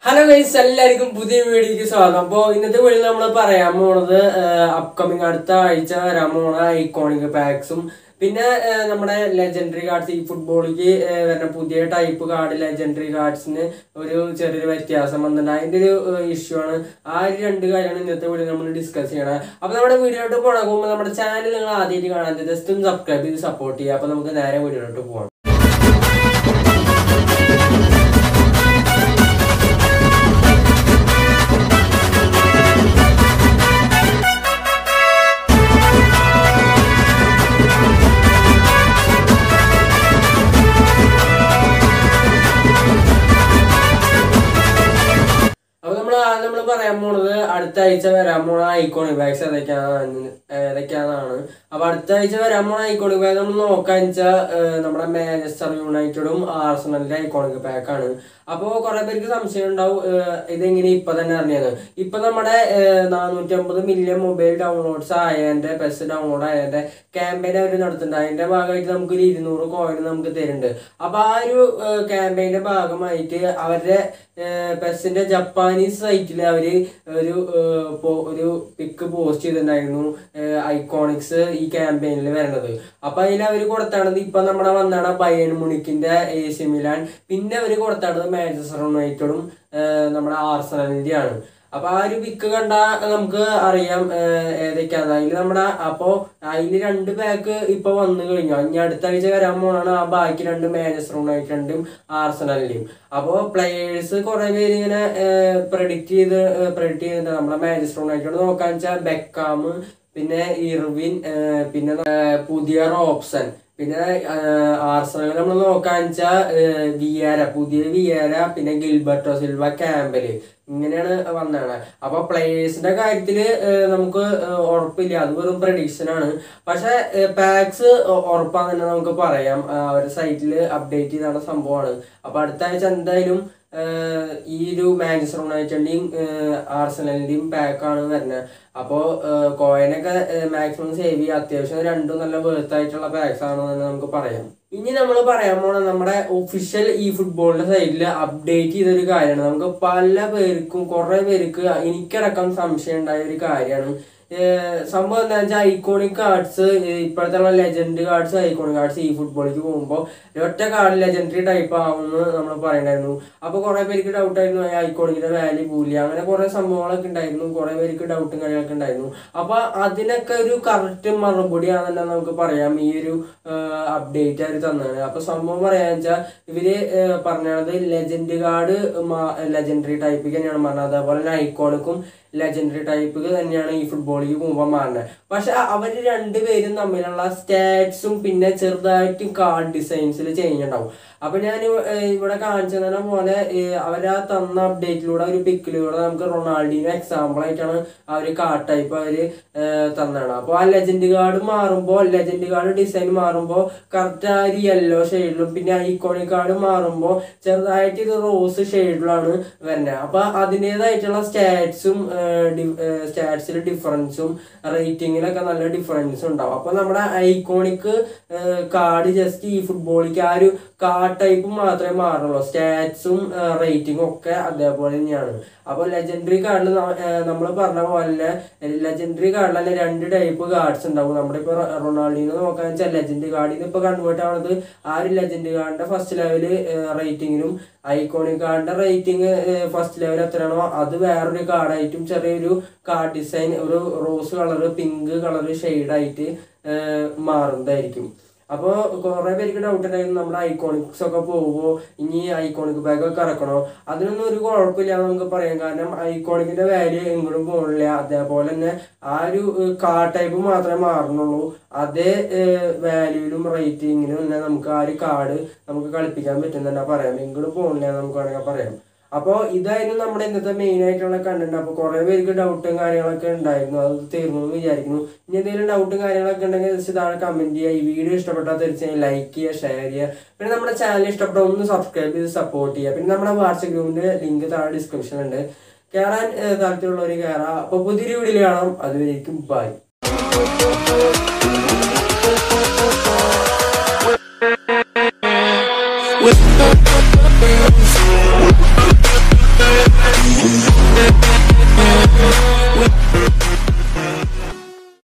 hello guys എല്ലാവർക്കും പുതിയ വീഡിയോക്ക് സ്വാഗതം അപ്പോൾ ഇന്നത്തെ വീഡിയോ നമ്മൾ പറയാൻ പോണത് അപ്കമിങ് അടുത്ത ആഴ്ച വരാൻ പോണ ഐക്കോണിക് പാക്സും പിന്നെ ആ, നമ്മുടെ ലെജൻഡറി കാർഡ്സ് ഈ ഫുട്ബോളിക്ക് വരുന്ന പുതിയ ടൈപ്പ് കാർഡ് ലെജൻഡറി കാർഡ്സിന് ഒരു ചെറിയൊരു വ്യത്യാസം വന്നിട്ടുണ്ട് അതിന്റെ ഒരു ഇഷ്യൂ ആണ് ആ ഒരു രണ്ട് കാര്യമാണ് ഇന്നത്തെ വീഡിയോ നമ്മൾ ഡിസ്കസ് ചെയ്യണം അപ്പോൾ നമ്മുടെ വീഡിയോയിലോട്ട് പോകണമെങ്കിൽ നമ്മുടെ ചാനൽ നിങ്ങൾ ആദ്യമായിട്ട് കാണാൻ ജസ്റ്റ് ഒന്ന് സബ്സ്ക്രൈബ് ചെയ്ത് സപ്പോർട്ട് ചെയ്യുക അപ്പോൾ നമുക്ക് നേരെ വീഡിയോയിലോട്ട് പോകാം അപ്പൊ നമ്മൾ നമ്മൾ പറയാൻ പോണത് അടുത്ത ആഴ്ച വരാൻ പോണ ഐക്കോണിക് ബാഗ്സ് ഏതൊക്കെയാണ് ഏതൊക്കെയാണെന്നാണ് അപ്പൊ അടുത്ത ആഴ്ച വരാൻ പോണ ഐക്കോണിക് ബാഗ് നമ്മൾ നോക്കാൻ വെച്ചാൽ നമ്മുടെ മാഞ്ചസ്റ്റർ യുണൈറ്റഡും ആർസണലിന്റെ ഐക്കോണിക് പാക്കാണ് അപ്പോൾ കുറെ പേർക്ക് സംശയം ഉണ്ടാവും ഏഹ് ഇതെങ്ങനെ ഇപ്പൊ തന്നെ അറിഞ്ഞത് ഇപ്പൊ നമ്മുടെ നാനൂറ്റി അമ്പത് മില്യൺ മൊബൈൽ ഡൗൺലോഡ്സ് ആയതിന്റെ ബെസ്റ്റ് ഡൗൺലോഡ് ആയതിന്റെ ക്യാമ്പയിൻ അവർ നടത്തുന്നുണ്ട് അതിന്റെ ഭാഗമായിട്ട് നമുക്ക് ഒരു ഇരുന്നൂറ് കോയിൻ നമുക്ക് തരുന്നുണ്ട് അപ്പൊ ആ ഒരു ക്യാമ്പയിന്റെ ഭാഗമായിട്ട് അവരുടെ പെസ്സിന്റെ ജപ്പാനീസ് സൈറ്റിൽ അവര് ഒരു ഏഹ്, പോ- ഒരു പിക്ക് പോസ്റ്റ് ചെയ്തിട്ടുണ്ടായിരുന്നു ഐക്കോണിക്സ് ഈ ക്യാമ്പയിനിൽ വരണത് അപ്പൊ അതിൽ അവർ കൊടുത്താണത് ഇപ്പൊ നമ്മുടെ വന്നാണ് ബയൺ മുണിക്കിന്റെ എ സി മിലാൻ പിന്നെ അവർ കൊടുത്താണത് മാഞ്ചസ്റ്റർ യുണൈറ്റഡും ഏഹ്, നമ്മുടെ ആർസണലിന്റെ ആണ് അപ്പൊ ആ ഒരു പിക്ക് കണ്ട നമുക്ക് അറിയാം ഏഹ്, ഏതൊക്കെയാണ് അതിൽ നമ്മുടെ അപ്പോ അതിൽ രണ്ട് പാക്ക് ഇപ്പൊ വന്നു കഴിഞ്ഞു ഇനി അടുത്ത ആഴ്ച വരാൻ പോണാണ് ആ ബാക്കി രണ്ട് മാഞ്ചസ്റ്റർ യുണൈറ്റഡിന്റെയും ആർസണലിന്റെയും അപ്പോ പ്ലേയേഴ്സ് കുറെ പേര് ഇങ്ങനെ പ്രഡിക്റ്റ് ചെയ്ത് പ്രഡിക്റ്റ് ചെയ്തിട്ടുണ്ട് നമ്മുടെ മാഞ്ചസ്റ്റർ യുണൈറ്റഡ് നോക്കാൻ വെച്ചാൽ ബെക്കാം പിന്നെ ഇർവിൻ ഏഹ്, പിന്നെ ഏഹ്, പുതിയ റോപ്സൺ പിന്നെ ആർസണൽ നമ്മൾ നോക്കാൻ വെച്ചാൽ വിയാര പുതിയ വിയാര പിന്നെ ഗിൽബർട്ടോ സിൽവ ക്യാമ്പല് ഇങ്ങനെയാണ് വന്നതാണ് അപ്പൊ പ്ലേയേഴ്സിന്റെ കാര്യത്തില് ഏഹ്, നമുക്ക് ഏഹ്, ഉറപ്പില്ല അത് വെറും പ്രഡിക്ഷൻ ആണ് പക്ഷെ പാക്സ് ഉറപ്പാന്ന് തന്നെ നമുക്ക് പറയാം ആ, അവരുടെ സൈറ്റിൽ അപ്ഡേറ്റ് ചെയ്താണ് സംഭവമാണ് അപ്പൊ അടുത്ത ആഴ്ച എന്തായാലും ഏഹ്, ഈ ഒരു മാഞ്ചസ്റ്റർ യുണൈറ്റഡിന്റെയും ആർസണലിന്റെയും പാക്കാണ് വരുന്നത് അപ്പോൾ കോയിനൊക്കെ മാക്സിമം സേവ് ചെയ്യുക അത്യാവശ്യം രണ്ടും നല്ല വേർത്ത് ആയിട്ടുള്ള പാക്സ് ആണെന്ന് തന്നെ നമുക്ക് പറയാം ഇനി നമ്മൾ പറയാൻ പോണ നമ്മുടെ ഒഫീഷ്യൽ ഈ ഫുട്ബോളിന്റെ സൈഡിൽ അപ്ഡേറ്റ് ചെയ്തൊരു കാര്യമാണ് നമുക്ക് പല പേർക്കും കുറെ പേർക്ക് എനിക്കടക്കം സംശയം ഉണ്ടായ ഒരു കാര്യമാണ് ഏഹ് സംഭവം എന്താ വെച്ചാൽ ഐക്കോണിക് കാർഡ്സ് ഇപ്പോഴത്തെ ലെജൻഡ് കാർഡ്സ് ഐക്കോണിക് കാർഡ്സ് ഈ ഫുട്ബോളിലേക്ക് പോകുമ്പോൾ ഒറ്റ കാർഡ് ലെജൻഡറി ടൈപ്പ് ആവുമെന്ന് നമ്മൾ പറയണ്ടായിരുന്നു അപ്പോൾ കുറെ പേർക്ക് ഡൗട്ട് ആയിരുന്നു ഐക്കോണിക്കിന്റെ വാല്യൂ പോലില്ല അങ്ങനെ കുറെ സംഭവങ്ങളൊക്കെ ഉണ്ടായിരുന്നു കുറെ പേർക്ക് ഡൗട്ടും കാര്യങ്ങളൊക്കെ ഉണ്ടായിരുന്നു അപ്പൊ അതിനൊക്കെ ഒരു കറക്റ്റ് മറുപടിയാണെന്നെ നമുക്ക് പറയാം ഈ ഒരു അപ്ഡേറ്റ് അവർ തന്നത് അപ്പൊ സംഭവം പറയാന്ന് വെച്ചാൽ ഇവര് ഏഹ് പറഞ്ഞത് ലെജൻഡ് കാർഡ് ലെജൻഡറി ടൈപ്പ് തന്നെയാണ് പറഞ്ഞത് അതേപോലെ തന്നെ ഐക്കോണിക്കും ലെജൻഡറി ടൈപ്പ് തന്നെയാണ് ഈ ഫുട്ബോളിലേക്ക് പോകുമ്പോൾ മാറുന്നത് പക്ഷെ അവർ രണ്ടുപേരും തമ്മിലുള്ള സ്റ്റാറ്റ്സും പിന്നെ ചെറുതായിട്ടും കാർഡ് ഡിസൈൻസിൽ ചേഞ്ച് ഉണ്ടാവും അപ്പൊ ഞാൻ ഇവ- ഏഹ് ഇവിടെ കാണിച്ചു തന്ന പോലെ ഏഹ് അവരാ തന്ന അപ്ഡേറ്റിലൂടെ ഒരു പിക്കിലൂടെ നമുക്ക് റൊണാൾഡിനോ എക്സാമ്പിൾ ആയിട്ടാണ് ആ ഒരു കാർഡ് ടൈപ്പ് അവര് ഏഹ് തന്നതാണ് അപ്പോൾ ആ ലെജൻഡ് കാർഡ് മാറുമ്പോൾ ലെജൻഡ് കാർഡ് ഡിസൈൻ മാറുമ്പോൾ കറക്റ്റ് ആ ഒരു യെല്ലോ ഷെയ്ഡിലും പിന്നെ ഐക്കോണിക് കാർഡ് മാറുമ്പോൾ ചെറുതായിട്ട് ഇത് റോസ് ഷെയ്ഡിലാണ് വരുന്നത് അപ്പൊ അതിൻ്റെതായിട്ടുള്ള സ്റ്റാറ്റ്സും സ്റ്റാറ്റ്സിൽ ഡിഫറൻസും റേറ്റിങ്ങിലൊക്കെ നല്ല ഡിഫറൻസ് ഉണ്ടാവും അപ്പൊ നമ്മുടെ ഐക്കോണിക് കാർഡ് ജസ്റ്റ് ഈ ഫുട്ബോളിക്ക് ആ ഒരു കാർഡ് ടൈപ്പ് മാത്രമേ മാറുള്ളൂ സ്റ്റാറ്റ്സും റേറ്റിംഗും ഒക്കെ അതേപോലെ തന്നെയാണ് അപ്പൊ ലെജൻഡറി കാർഡിൽ നമ്മൾ പറഞ്ഞ പോലെ ലെജൻഡറി കാർഡിൽ തന്നെ രണ്ട് ടൈപ്പ് കാർഡ്സ് ഉണ്ടാവും നമ്മുടെ ഇപ്പൊ റൊണാൾഡിനോ നോക്കാൻ വെച്ചാൽ ലെജൻഡ് കാർഡിൽ നിന്ന് ഇപ്പൊ കൺവേർട്ട് ആവുന്നത് ആ ഒരു ലെജൻഡ് കാർഡിന്റെ ഫസ്റ്റ് ലെവല് റേറ്റിംഗിനും ഐക്കോണിക് കാർഡിന്റെ റേറ്റിംഗ് ഫസ്റ്റ് ലെവൽ എത്രയാണോ അത് വേറൊരു കാർഡായിട്ടും ചെറിയൊരു കാർഡ് ഡിസൈൻ ഒരു റോസ് കളർ പിങ്ക് കളർ ഷെയ്ഡായിട്ട് മാറുന്നതായിരിക്കും അപ്പോൾ കുറെ പേർക്ക് ഡൗട്ട് ഉണ്ടായിരുന്നു നമ്മുടെ ഐക്കോണിക്സ് ഒക്കെ പോകുമ്പോൾ ഇനി ഐക്കോണിക് ബാഗ് ഒക്കെ ഇറക്കണോ അതിനൊന്നും ഒരു കുഴപ്പമില്ല എന്ന് നമുക്ക് പറയാം കാരണം ഐക്കോണിക്കിന്റെ വാല്യൂ എങ്ങോട്ടും പോകണില്ല അതേപോലെ തന്നെ ആ ഒരു കാർ ടൈപ്പ് മാത്രമേ മാറുന്നുള്ളൂ അതേ വാല്യൂയിലും റേറ്റിങ്ങിലും തന്നെ നമുക്ക് ആ ഒരു കാർഡ് നമുക്ക് കളിപ്പിക്കാൻ പറ്റുന്നുണ്ട് പറയാം എങ്ങോട്ടും പോകണില്ല എന്ന് നമുക്ക് വേണമെങ്കിൽ പറയാം അപ്പോൾ ഇതായിരുന്നു നമ്മുടെ ഇന്നത്തെ മെയിൻ ആയിട്ടുള്ള കണ്ടന്റ് അപ്പോൾ കുറേ പേർക്ക് ഡൗട്ടും കാര്യങ്ങളൊക്കെ ഉണ്ടായിരുന്നു അത് തീർന്നു എന്ന് വിചാരിക്കുന്നു ഇനി എന്തെങ്കിലും ഡൗട്ടും കാര്യങ്ങളൊക്കെ ഉണ്ടെങ്കിൽ ജസ്റ്റ് താഴെ കമന്റ് ചെയ്യുക ഈ വീഡിയോ ഇഷ്ടപ്പെട്ടാൽ തീർച്ചയായും ലൈക്ക് ചെയ്യുക ഷെയർ ചെയ്യുക പിന്നെ നമ്മുടെ ചാനൽ ഇഷ്ടപ്പെട്ട ഒന്ന് സബ്സ്ക്രൈബ് ചെയ്ത് സപ്പോർട്ട് ചെയ്യുക പിന്നെ നമ്മുടെ വാട്സപ്പ് ഗ്രൂപ്പിന്റെ ലിങ്ക് താഴെ ഡിസ്ക്രിപ്ഷൻ ഉണ്ട് കയറാൻ ഏഹ്, താല്പര്യമുള്ളവർ കയറാം അപ്പോൾ പുതിയൊരു വീഡിയോ കാണാം അതുവരേക്കും ബൈ with Thank